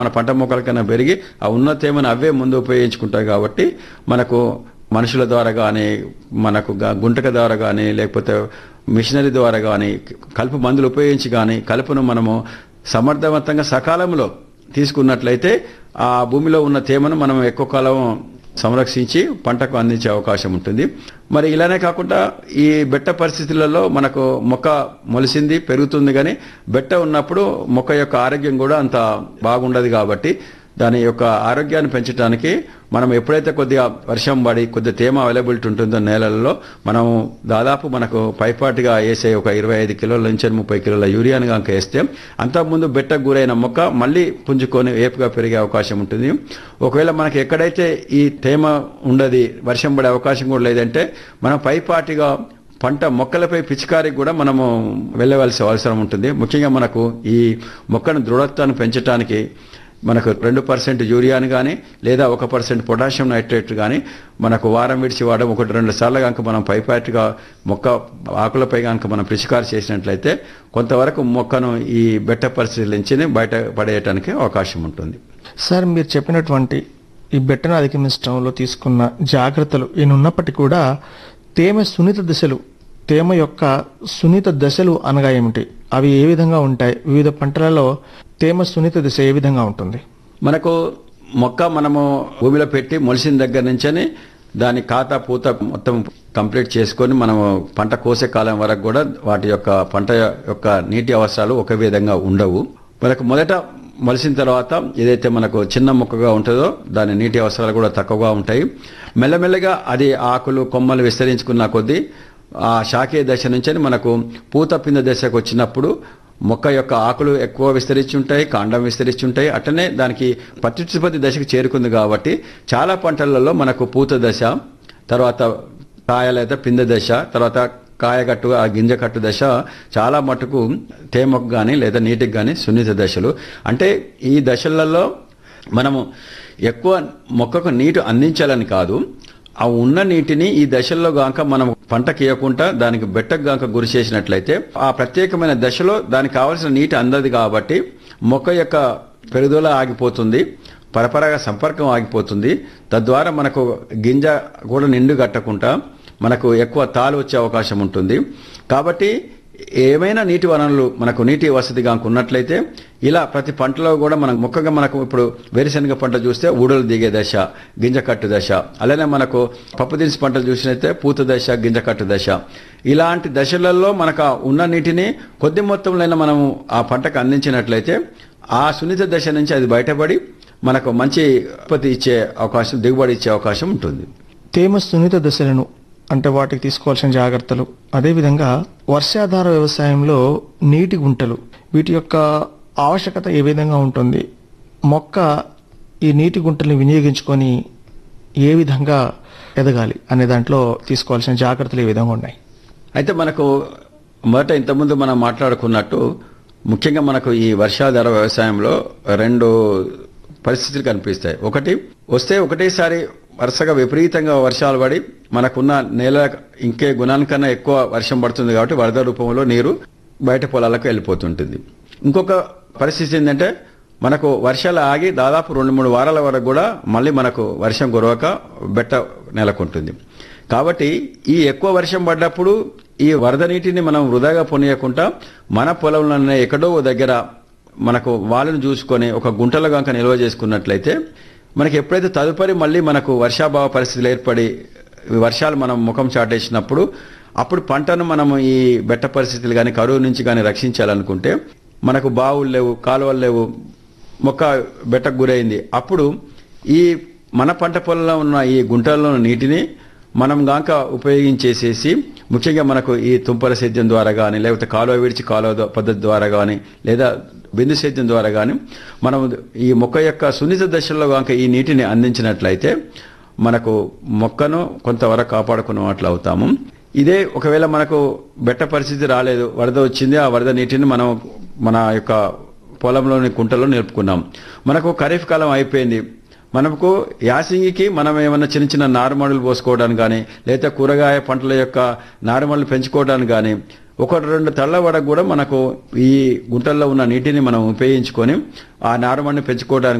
మన పంట మొక్కల కన్నా పెరిగి ఆ ఉన్న తేమను అవే ముందు ఉపయోగించుకుంటాయి కాబట్టి మనకు మనుషుల ద్వారా కానీ మనకు గ- గుంటక ద్వారా కానీ లేకపోతే మిషనరీ ద్వారా కానీ కలుపు మందులు ఉపయోగించి కానీ కలుపును మనము సమర్థవంతంగా సకాలంలో తీసుకున్నట్లయితే ఆ భూమిలో ఉన్న తేమను మనం ఎక్కువ కాలం సంరక్షించి పంటకు అందించే అవకాశం ఉంటుంది మరి ఇలానే కాకుండా ఈ బెట్ట పరిస్థితులలో మనకు మొక్క మొలిసింది పెరుగుతుంది కానీ బెట్ట ఉన్నప్పుడు మొక్క యొక్క ఆరోగ్యం కూడా అంత బాగుండదు కాబట్టి దాని యొక్క ఆరోగ్యాన్ని పెంచడానికి మనం ఎప్పుడైతే కొద్దిగా వర్షం పడి కొద్దిగా తేమ అవైలబిలిటీ ఉంటుందో నేలల్లో మనం దాదాపు మనకు పైపాటిగా వేసే ఒక ఇరవై ఐదు కిలోల నుంచి ముప్పై కిలోల యూరియాని కనుక వేస్తే అంతకుముందు బెట్టకు గురైన మొక్క మళ్ళీ పుంజుకొని ఏపుగా పెరిగే అవకాశం ఉంటుంది ఒకవేళ మనకి ఎక్కడైతే ఈ తేమ ఉండదు వర్షం పడే అవకాశం కూడా లేదంటే మనం పైపాటిగా పంట మొక్కలపై పిచికారికి కూడా మనము వెళ్ళవలసిన అవసరం ఉంటుంది ముఖ్యంగా మనకు ఈ మొక్కను దృఢత్వాన్ని పెంచడానికి మనకు రెండు పర్సెంట్ యూరియాని కానీ లేదా ఒక పర్సెంట్ పొటాషియం నైట్రేట్ కానీ మనకు వారం విడిచి వాడడం ఒకటి రెండు సార్లు కనుక మనం పైపాటిగా మొక్క ఆకులపై కనుక మనం పిచికారి చేసినట్లయితే కొంతవరకు మొక్కను ఈ బెట్ట పరిస్థితుల నుంచి బయట పడేయటానికి అవకాశం ఉంటుంది సార్ మీరు చెప్పినటువంటి ఈ బెట్టను అధిగమించడంలో తీసుకున్న జాగ్రత్తలు ఈయన ఉన్నప్పటికీ కూడా తేమ సున్నిత దశలు తేమ యొక్క సున్నిత దశలు అనగా ఏమిటి అవి ఏ విధంగా ఉంటాయి వివిధ పంటలలో తేమ సున్నిత దశ ఏ విధంగా ఉంటుంది మనకు మొక్క మనము భూమిలో పెట్టి మొలిసిన దగ్గర నుంచని దాని ఖాతా పూత మొత్తం కంప్లీట్ చేసుకొని మనము పంట కోసే కాలం వరకు కూడా వాటి యొక్క పంట యొక్క నీటి అవసరాలు ఒక విధంగా ఉండవు మనకు మొదట మొలిసిన తర్వాత ఏదైతే మనకు చిన్న మొక్కగా ఉంటుందో దాని నీటి అవసరాలు కూడా తక్కువగా ఉంటాయి మెల్లమెల్లగా అది ఆకులు కొమ్మలు విస్తరించుకున్న కొద్దీ ఆ శాఖీయ దశ నుంచి మనకు పూత పింద దశకు వచ్చినప్పుడు మొక్క యొక్క ఆకులు ఎక్కువ విస్తరించి ఉంటాయి కాండం విస్తరించి ఉంటాయి అట్లనే దానికి ప్రత్యుత్పత్తి దశకు చేరుకుంది కాబట్టి చాలా పంటలలో మనకు పూత దశ తర్వాత కాయలైతే పింద దశ తర్వాత కాయకట్టు ఆ గింజ కట్టు దశ చాలా మటుకు తేమకు కానీ లేదా నీటికి కానీ సున్నిత దశలు అంటే ఈ దశలలో మనము ఎక్కువ మొక్కకు నీటి అందించాలని కాదు ఆ ఉన్న నీటిని ఈ దశల్లో గాక మనం పంటకి ఇవ్వకుండా దానికి బెట్టకు గాక గురి చేసినట్లయితే ఆ ప్రత్యేకమైన దశలో దానికి కావాల్సిన నీటి అందదు కాబట్టి మొక్క యొక్క పెరుగుదల ఆగిపోతుంది పరపరగా సంపర్కం ఆగిపోతుంది తద్వారా మనకు గింజ కూడా నిండు కట్టకుండా మనకు ఎక్కువ తాలు వచ్చే అవకాశం ఉంటుంది కాబట్టి ఏమైనా నీటి వనరులు మనకు నీటి వసతి కనుక ఉన్నట్లయితే ఇలా ప్రతి పంటలో కూడా మనం ముఖ్యంగా మనకు ఇప్పుడు వేరుశనగ పంట చూస్తే ఊడలు దిగే దశ గింజ కట్టు దశ అలానే మనకు పప్పు దినుసు పంటలు చూసినైతే పూత దశ గింజ కట్టు దశ ఇలాంటి దశలలో మనకు ఆ ఉన్న నీటిని కొద్ది మొత్తంలో మనము ఆ పంటకు అందించినట్లయితే ఆ సున్నిత దశ నుంచి అది బయటపడి మనకు మంచి ఉత్పత్తి ఇచ్చే అవకాశం దిగుబడి ఇచ్చే అవకాశం ఉంటుంది తేమ సున్నిత దశలను అంటే వాటికి తీసుకోవాల్సిన జాగ్రత్తలు అదేవిధంగా వర్షాధార వ్యవసాయంలో నీటి గుంటలు వీటి యొక్క ఆవశ్యకత ఏ విధంగా ఉంటుంది మొక్క ఈ నీటి గుంటల్ని వినియోగించుకొని ఏ విధంగా ఎదగాలి అనే దాంట్లో తీసుకోవాల్సిన జాగ్రత్తలు ఏ విధంగా ఉన్నాయి అయితే మనకు మొదట ఇంతకుముందు మనం మాట్లాడుకున్నట్టు ముఖ్యంగా మనకు ఈ వర్షాధార వ్యవసాయంలో రెండు పరిస్థితులు కనిపిస్తాయి ఒకటి వస్తే ఒకటేసారి వరుసగా విపరీతంగా వర్షాలు పడి మనకున్న నేల ఇంకే గుణానికన్నా ఎక్కువ వర్షం పడుతుంది కాబట్టి వరద రూపంలో నీరు బయట పొలాలకు వెళ్ళిపోతుంటుంది ఇంకొక పరిస్థితి ఏంటంటే మనకు వర్షాలు ఆగి దాదాపు రెండు మూడు వారాల వరకు కూడా మళ్ళీ మనకు వర్షం కురవక బెట్ట నెలకొంటుంది కాబట్టి ఈ ఎక్కువ వర్షం పడ్డప్పుడు ఈ వరద నీటిని మనం వృధాగా పొనియకుండా మన పొలంలోనే ఎక్కడో ఓ దగ్గర మనకు వాళ్ళను చూసుకొని ఒక గుంటలో కనుక నిల్వ చేసుకున్నట్లయితే మనకి ఎప్పుడైతే తదుపరి మళ్ళీ మనకు వర్షాభావ పరిస్థితులు ఏర్పడి ఈ వర్షాలు మనం ముఖం చాటేసినప్పుడు అప్పుడు పంటను మనము ఈ బెట్ట పరిస్థితులు కానీ కరువు నుంచి కానీ రక్షించాలనుకుంటే మనకు బావులు లేవు కాలువలు లేవు మొక్క బెట్టకు గురైంది అప్పుడు ఈ మన పంట పొలంలో ఉన్న ఈ గుంటల్లో ఉన్న నీటిని మనం గాక ఉపయోగించేసేసి ముఖ్యంగా మనకు ఈ తుంపర సేద్యం ద్వారా కానీ లేకపోతే కాలువ విడిచి కాలువ ద- పద్ధతి ద్వారా కానీ లేదా బిందు సేద్యం ద్వారా కానీ మనం ఈ మొక్క యొక్క సున్నిత దశల్లో గాక ఈ నీటిని అందించినట్లయితే మనకు మొక్కను కొంతవరకు కాపాడుకున్నట్లు అవుతాము ఇదే ఒకవేళ మనకు బెట్ట పరిస్థితి రాలేదు వరద వచ్చింది ఆ వరద నీటిని మనం మన యొక్క పొలంలోని కుంటలో నిలుపుకున్నాం మనకు ఖరీఫ్ కాలం అయిపోయింది మనకు యాసింగికి మనం ఏమన్నా చిన్న చిన్న నారుమడులు పోసుకోవడానికి కానీ లేదా కూరగాయ పంటల యొక్క నారుమడులు పెంచుకోవడానికి కానీ ఒకటి రెండు తళ్ళ వరకు కూడా మనకు ఈ గుంటల్లో ఉన్న నీటిని మనం ఉపయోగించుకొని ఆ నారుమడిని పెంచుకోవడానికి